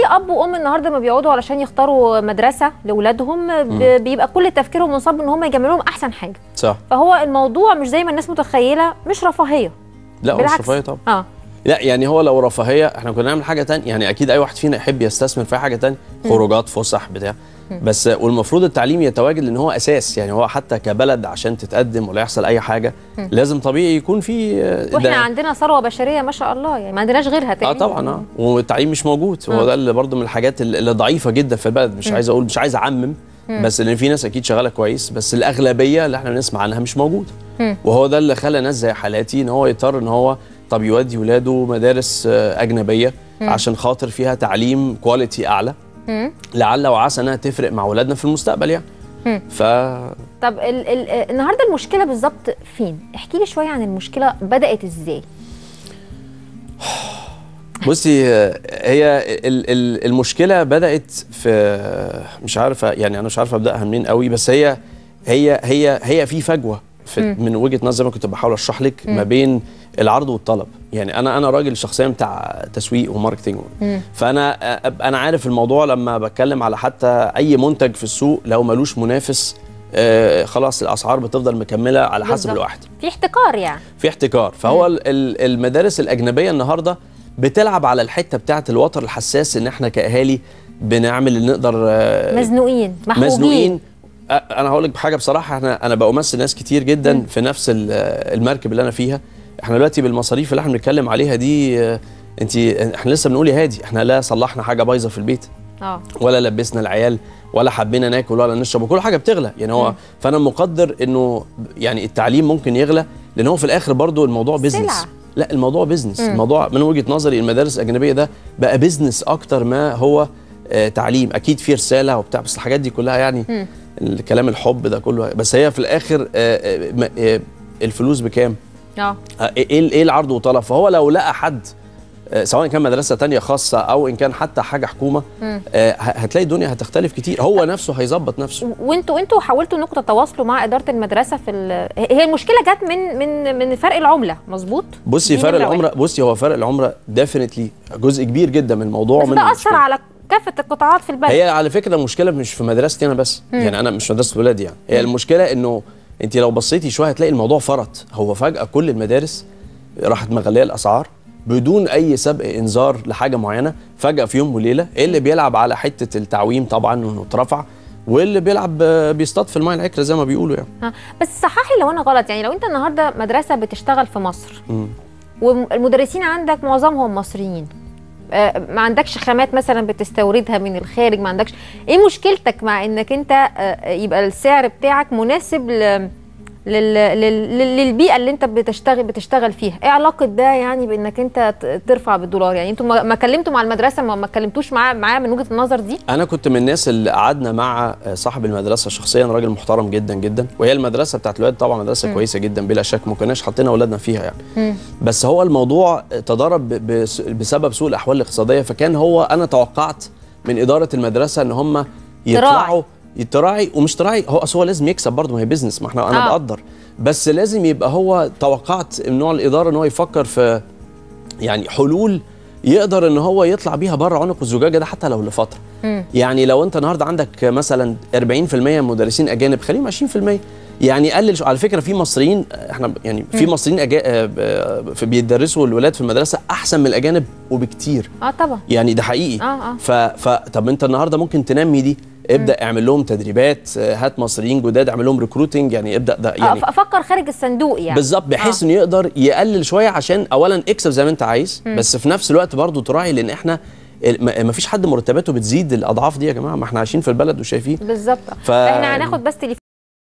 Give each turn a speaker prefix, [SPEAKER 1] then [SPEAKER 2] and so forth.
[SPEAKER 1] اب وام النهارده ما بيقعدوا علشان يختاروا مدرسه لاولادهم ب- بيبقى كل تفكيرهم منصب ان هم يجمعوا لهم احسن حاجه
[SPEAKER 2] صح
[SPEAKER 1] فهو الموضوع مش زي ما الناس متخيله مش رفاهيه
[SPEAKER 2] لا هو مش
[SPEAKER 1] بالعكس
[SPEAKER 2] رفاهيه طبعا
[SPEAKER 1] اه
[SPEAKER 2] لا يعني هو لو رفاهيه احنا كنا نعمل حاجه تانية يعني اكيد اي واحد فينا يحب يستثمر في حاجه تانية خروجات فسح بتاع بس والمفروض التعليم يتواجد لان هو اساس يعني هو حتى كبلد عشان تتقدم ولا يحصل اي حاجه لازم طبيعي يكون في آه،
[SPEAKER 1] واحنا
[SPEAKER 2] ده-
[SPEAKER 1] عندنا ثروه بشريه ما شاء الله يعني ما عندناش غيرها
[SPEAKER 2] اه
[SPEAKER 1] تاني
[SPEAKER 2] طبعا اه والتعليم مش موجود هو ده اللي برضه من الحاجات اللي اللي ضعيفه جدا في البلد مش عايز اقول مش عايز اعمم بس لان في ناس اكيد شغاله كويس بس الاغلبيه اللي احنا بنسمع عنها مش موجوده وهو ده اللي خلى ناس زي حالاتي ان هو يضطر ان هو طب يودي ولاده مدارس آه، اجنبيه عشان خاطر فيها تعليم كواليتي اعلى لعل وعسى انها تفرق مع اولادنا في المستقبل يعني ف
[SPEAKER 1] طب ال ال النهارده المشكله بالظبط فين احكي لي شويه عن المشكله بدات ازاي
[SPEAKER 2] بصي هي ال- ال- المشكله بدات في مش عارفه يعني انا مش عارفه ابداها منين قوي بس هي هي هي هي في فجوه في من وجهه نظري زي ما كنت بحاول اشرح لك ما بين العرض والطلب يعني انا انا راجل شخصيا بتاع تسويق وماركتنج فانا أ- انا عارف الموضوع لما بتكلم على حتى اي منتج في السوق لو ملوش منافس آه، خلاص الاسعار بتفضل مكمله على حسب
[SPEAKER 1] بالظبط.
[SPEAKER 2] الواحد
[SPEAKER 1] في احتكار يعني
[SPEAKER 2] في احتكار فهو ال- ال- المدارس الاجنبيه النهارده بتلعب على الحته بتاعه الوتر الحساس ان احنا كاهالي بنعمل اللي نقدر آه،
[SPEAKER 1] مزنوقين محبوبين
[SPEAKER 2] مزنوقين أ- انا هقول لك بحاجه بصراحه احنا انا بمثل ناس كتير جدا في نفس ال- المركب اللي انا فيها احنا دلوقتي بالمصاريف اللي احنا بنتكلم عليها دي انت احنا لسه بنقول يا هادي احنا لا صلحنا حاجه بايظه في البيت
[SPEAKER 1] اه
[SPEAKER 2] ولا لبسنا العيال ولا حبينا ناكل ولا نشرب وكل حاجه بتغلى يعني هو فانا مقدر انه يعني التعليم ممكن يغلى لان هو في الاخر برضو الموضوع بيزنس
[SPEAKER 1] سلعة.
[SPEAKER 2] لا الموضوع بيزنس الموضوع من وجهه نظري المدارس الاجنبيه ده بقى بيزنس اكتر ما هو آه تعليم اكيد في رساله وبتاع بس الحاجات دي كلها يعني الكلام الحب ده كله بس هي في الاخر آه آه م- آه الفلوس بكام
[SPEAKER 1] اه
[SPEAKER 2] آه، ايه ايه العرض وطلب فهو لو لقى حد آه، سواء كان مدرسه تانية خاصه او ان كان حتى حاجه حكومه آه، ه- هتلاقي الدنيا هتختلف كتير هو نفسه هيظبط نفسه
[SPEAKER 1] وانتوا انتوا حاولتوا انكم تتواصلوا مع اداره المدرسه في ال... هي المشكله جت من من من فرق العمله مظبوط
[SPEAKER 2] بصي
[SPEAKER 1] دي
[SPEAKER 2] فرق
[SPEAKER 1] نمرة
[SPEAKER 2] العمره
[SPEAKER 1] واحد.
[SPEAKER 2] بصي هو فرق العمره ديفينتلي جزء كبير جدا من الموضوع
[SPEAKER 1] بس
[SPEAKER 2] من
[SPEAKER 1] ده اثر
[SPEAKER 2] المشكلة.
[SPEAKER 1] على كافه القطاعات في البلد
[SPEAKER 2] هي على فكره المشكله مش في مدرستي انا بس يعني انا مش مدرسه ولادي يعني هي المشكله انه انت لو بصيتي شويه هتلاقي الموضوع فرط هو فجاه كل المدارس راحت مغليه الاسعار بدون اي سبق انذار لحاجه معينه فجاه في يوم وليله اللي بيلعب على حته التعويم طبعا انه اترفع واللي بيلعب آه، بيصطاد في الماء العكره زي ما بيقولوا يعني
[SPEAKER 1] ها. بس صححي لو انا غلط يعني لو انت النهارده مدرسه بتشتغل في مصر والمدرسين عندك معظمهم مصريين آه، ما عندكش خامات مثلا بتستوردها من الخارج ما عندكش ايه مشكلتك مع انك انت آه، يبقى السعر بتاعك مناسب ل... لل... لل... لل- للبيئه اللي انت بتشتغل بتشتغل فيها ايه علاقه ده يعني بانك انت ت- ترفع بالدولار يعني انتوا ما ما كلمتوا مع المدرسه ما ما كلمتوش معاه معاه من وجهه النظر دي
[SPEAKER 2] انا كنت من الناس اللي قعدنا مع صاحب المدرسه شخصيا راجل محترم جدا جدا وهي المدرسه بتاعت الولاد طبعا مدرسه كويسه جدا بلا شك ما كناش حاطين اولادنا فيها يعني بس هو الموضوع تضارب ب- بس- بسبب سوء الاحوال الاقتصاديه فكان هو انا توقعت من اداره المدرسه ان هم يطلعوا تراعي ومش تراعي هو اصل هو لازم يكسب برضه ما هي بيزنس ما احنا انا
[SPEAKER 1] آه.
[SPEAKER 2] بقدر بس لازم يبقى هو توقعت من نوع الاداره ان هو يفكر في يعني حلول يقدر ان هو يطلع بيها بره عنق الزجاجه ده حتى لو لفتره يعني لو انت النهارده عندك مثلا 40% مدرسين اجانب خليهم 20% يعني قلل شو- على فكره في مصريين احنا يعني في مصريين أجا... آه، آه، في بيدرسوا الولاد في المدرسه احسن من الاجانب وبكتير
[SPEAKER 1] اه طبعا
[SPEAKER 2] يعني ده حقيقي
[SPEAKER 1] آه، آه.
[SPEAKER 2] ف... ف... طب انت النهارده ممكن تنمي دي ابدا اعمل لهم تدريبات آه، هات مصريين جداد اعمل لهم ريكروتنج يعني ابدا ده
[SPEAKER 1] يعني
[SPEAKER 2] يعني
[SPEAKER 1] افكر خارج الصندوق يعني
[SPEAKER 2] بالظبط بحيث
[SPEAKER 1] آه.
[SPEAKER 2] انه يقدر يقلل شويه عشان اولا اكسب زي ما انت عايز بس في نفس الوقت برضه تراعي لان احنا ما فيش حد مرتباته بتزيد الاضعاف دي يا جماعه ما احنا عايشين في البلد وشايفين
[SPEAKER 1] بالظبط
[SPEAKER 2] ف-
[SPEAKER 1] احنا هناخد بس تليفون